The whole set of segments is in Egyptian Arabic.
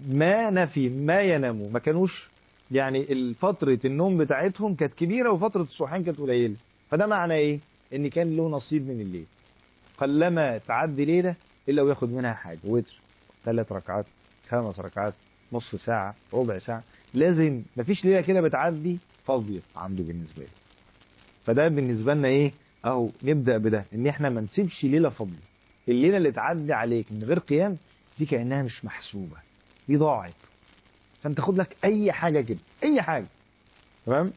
ما نفي ما يناموا ما كانوش يعني فترة النوم بتاعتهم كانت كبيرة وفترة الصحيان كانت قليلة فده معنى ايه ان كان له نصيب من الليل قلما تعدي ليلة الا وياخد منها حاجة وتر ثلاث ركعات خمس ركعات نص ساعة ربع ساعة لازم مفيش ليلة كده بتعدي فاضية عنده بالنسبة له فده بالنسبة لنا ايه اهو نبدأ بده ان احنا ما نسيبش ليلة فاضية الليلة اللي تعدي عليك من غير قيام دي كأنها مش محسوبة دي ضاعت فانت خد لك اي حاجة كده اي حاجة تمام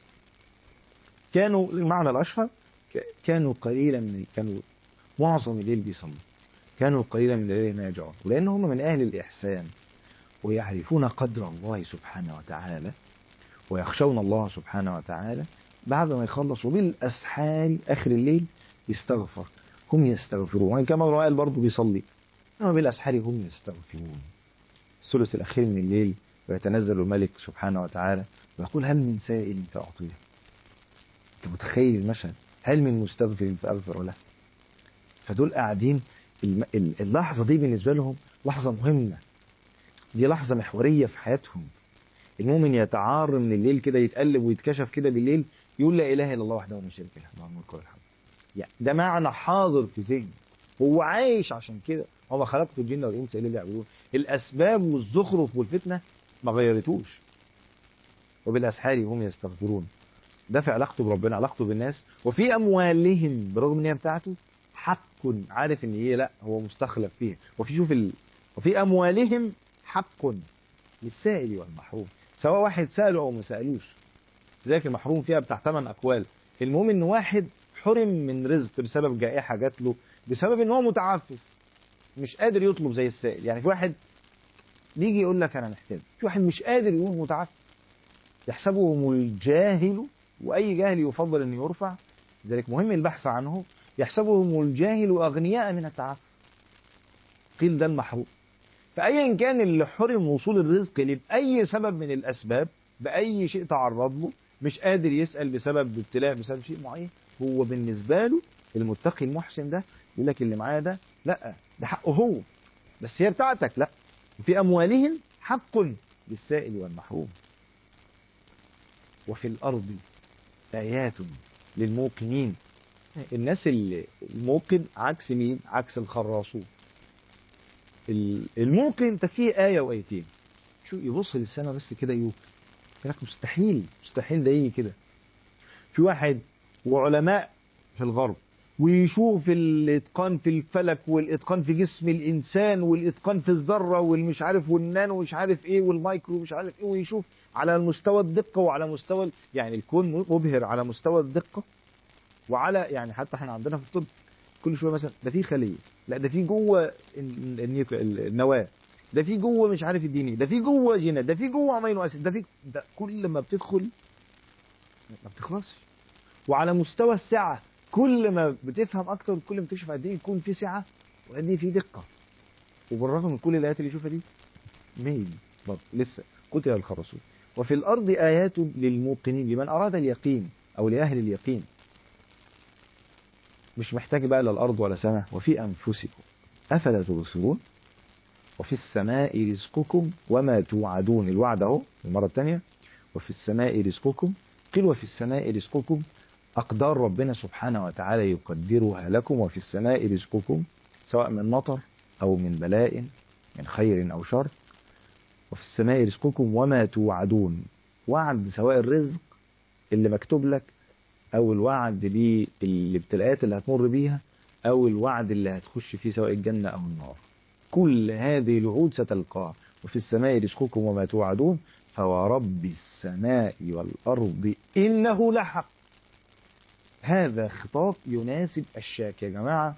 كانوا المعنى الاشهر كانوا قليلا من كانوا معظم الليل بيصلوا كانوا قليلا من الليل ما يرجعون ولان هم من اهل الاحسان ويعرفون قدر الله سبحانه وتعالى ويخشون الله سبحانه وتعالى بعد ما يخلص وبالاسحار اخر الليل يستغفر هم يستغفرون كما قال برضه بيصلي اما بالاسحار هم يستغفرون الثلث الاخير من الليل ويتنزل الملك سبحانه وتعالى ويقول هل من سائل فاعطيه انت متخيل المشهد هل من مستغفر فاغفر له فدول قاعدين اللحظه دي بالنسبه لهم لحظه مهمه دي لحظه محوريه في حياتهم المؤمن يتعار من الليل كده يتقلب ويتكشف كده بالليل يقول لا اله الا الله وحده لا شريك له له الملك والحمد يعني ده معنى حاضر في ذهنه هو عايش عشان كده وما خلقت الجن والانس الا ليعبدون الاسباب والزخرف والفتنه ما غيرتوش وبالاسحار هم يستغفرون ده في علاقته بربنا علاقته بالناس وفي اموالهم برغم ان هي بتاعته حق عارف ان هي لا هو مستخلف فيها وفي شوف ال... وفي اموالهم حق للسائل والمحروم سواء واحد ساله او ما سالوش ذلك المحروم فيها بتاع ثمان اقوال المهم ان واحد حرم من رزق بسبب جائحه جات له بسبب ان هو متعفف مش قادر يطلب زي السائل يعني في واحد بيجي يقول لك انا محتاج في واحد مش قادر يقول متعفف يحسبهم الجاهل واي جاهل يفضل ان يرفع لذلك مهم البحث عنه يحسبهم الجاهل اغنياء من التعفف قيل ده المحروم فايا كان اللي حرم وصول الرزق لاي سبب من الاسباب باي شيء تعرض له مش قادر يسال بسبب ابتلاء بسبب شيء معين هو بالنسبه له المتقي المحسن ده يقول لك اللي معايا ده لا ده حقه هو بس هي بتاعتك لا وفي اموالهم حق للسائل والمحروم وفي الارض ايات للموقنين الناس اللي الموقن عكس مين عكس الخراصون الموقن تكفيه آية وآيتين شو يبص للسماء بس كده يوقن لك مستحيل مستحيل ده يجي كده في واحد وعلماء في الغرب ويشوف الاتقان في الفلك والاتقان في جسم الانسان والاتقان في الذره والمش عارف والنانو ومش عارف ايه والمايكرو مش عارف ايه ويشوف على مستوى الدقه وعلى مستوى يعني الكون مبهر على مستوى الدقه وعلى يعني حتى احنا عندنا في الطب كل شويه مثلا ده في خليه لا ده في جوه النواه ده في جوه مش عارف الديني ده في جوه جينات ده في جوه امينو اسيد ده في ده كل ما بتدخل ما بتخلصش وعلى مستوى السعه كل ما بتفهم اكتر كل ما تكشف قد ايه يكون في سعه وقد ايه في دقه وبالرغم من كل الايات اللي يشوفها دي ميل برضه لسه قتل الخرسون وفي الارض ايات للموقنين لمن اراد اليقين او لاهل اليقين مش محتاج بقى لا الارض ولا سماء وفي انفسكم افلا تبصرون وفي السماء رزقكم وما توعدون الوعد اهو المره الثانيه وفي السماء رزقكم قيل وفي السماء رزقكم أقدار ربنا سبحانه وتعالى يقدرها لكم وفي السماء رزقكم سواء من مطر أو من بلاء من خير أو شر وفي السماء رزقكم وما توعدون وعد سواء الرزق اللي مكتوب لك أو الوعد بالابتلاءات اللي هتمر بيها أو الوعد اللي هتخش فيه سواء الجنة أو النار كل هذه الوعود ستلقاها وفي السماء رزقكم وما توعدون فورب السماء والأرض إنه لحق هذا خطاب يناسب الشاك يا جماعة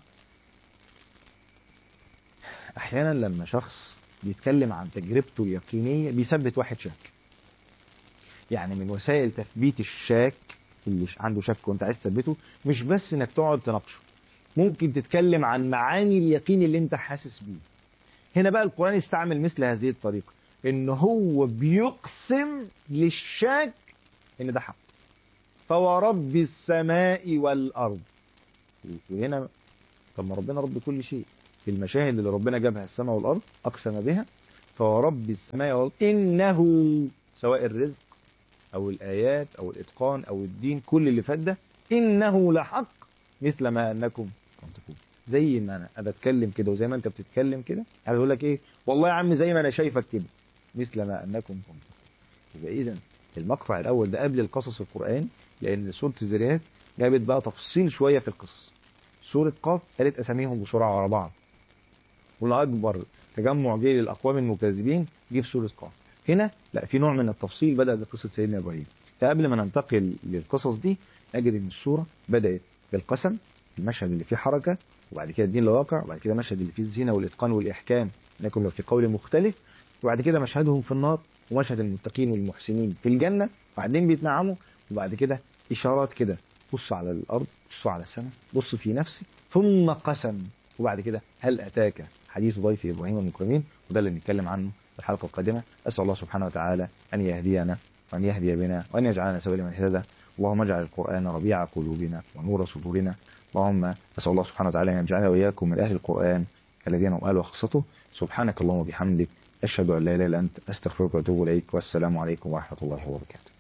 أحيانا لما شخص بيتكلم عن تجربته اليقينية بيثبت واحد شاك يعني من وسائل تثبيت الشاك اللي عنده شك وانت عايز تثبته مش بس انك تقعد تناقشه ممكن تتكلم عن معاني اليقين اللي انت حاسس بيه هنا بقى القرآن يستعمل مثل هذه الطريقة ان هو بيقسم للشاك ان ده حق فورب السماء والارض وهنا طب ما ربنا رب كل شيء في المشاهد اللي ربنا جابها السماء والارض اقسم بها فورب السماء والأرض إنه سواء الرزق أو الآيات أو الإتقان أو الدين كل اللي فات ده إنه لحق مثل ما أنكم تنطقون زي ما أنا أنا بتكلم كده وزي ما أنت بتتكلم كده أنا بقول لك إيه والله يا عم زي ما أنا شايفك كده مثل ما أنكم تنطقون يبقى إذا المقطع الأول ده قبل القصص القرآن لأن سورة الذريات جابت بقى تفصيل شوية في القصص سورة قاف قالت أساميهم بسرعة ورا بعض واللي أكبر تجمع جه للأقوام المكذبين جه في سورة قاف هنا لا في نوع من التفصيل بدأ بقصة سيدنا إبراهيم فقبل ما ننتقل للقصص دي أجد إن السورة بدأت بالقسم المشهد اللي فيه حركة وبعد كده الدين الواقع وبعد كده مشهد اللي فيه الزنا والإتقان والإحكام لكن لو في قول مختلف وبعد كده مشهدهم في النار ومشهد المتقين والمحسنين في الجنة وبعدين بيتنعموا وبعد كده إشارات كده بص على الأرض بص على السماء بص في نفسك ثم قسم وبعد كده هل أتاك حديث ضيف إبراهيم المكرمين وده اللي نتكلم عنه في الحلقة القادمة أسأل الله سبحانه وتعالى أن يهدينا وأن يهدي بنا وأن يجعلنا سبيل من اهتدى اللهم اجعل القرآن ربيع قلوبنا ونور صدورنا اللهم أسأل الله سبحانه وتعالى أن يجعلنا وإياكم من أهل القرآن الذين هم أهل وخاصته سبحانك اللهم وبحمدك أشهد أن لا إله إلا أنت أستغفرك وأتوب إليك والسلام عليكم ورحمة الله وبركاته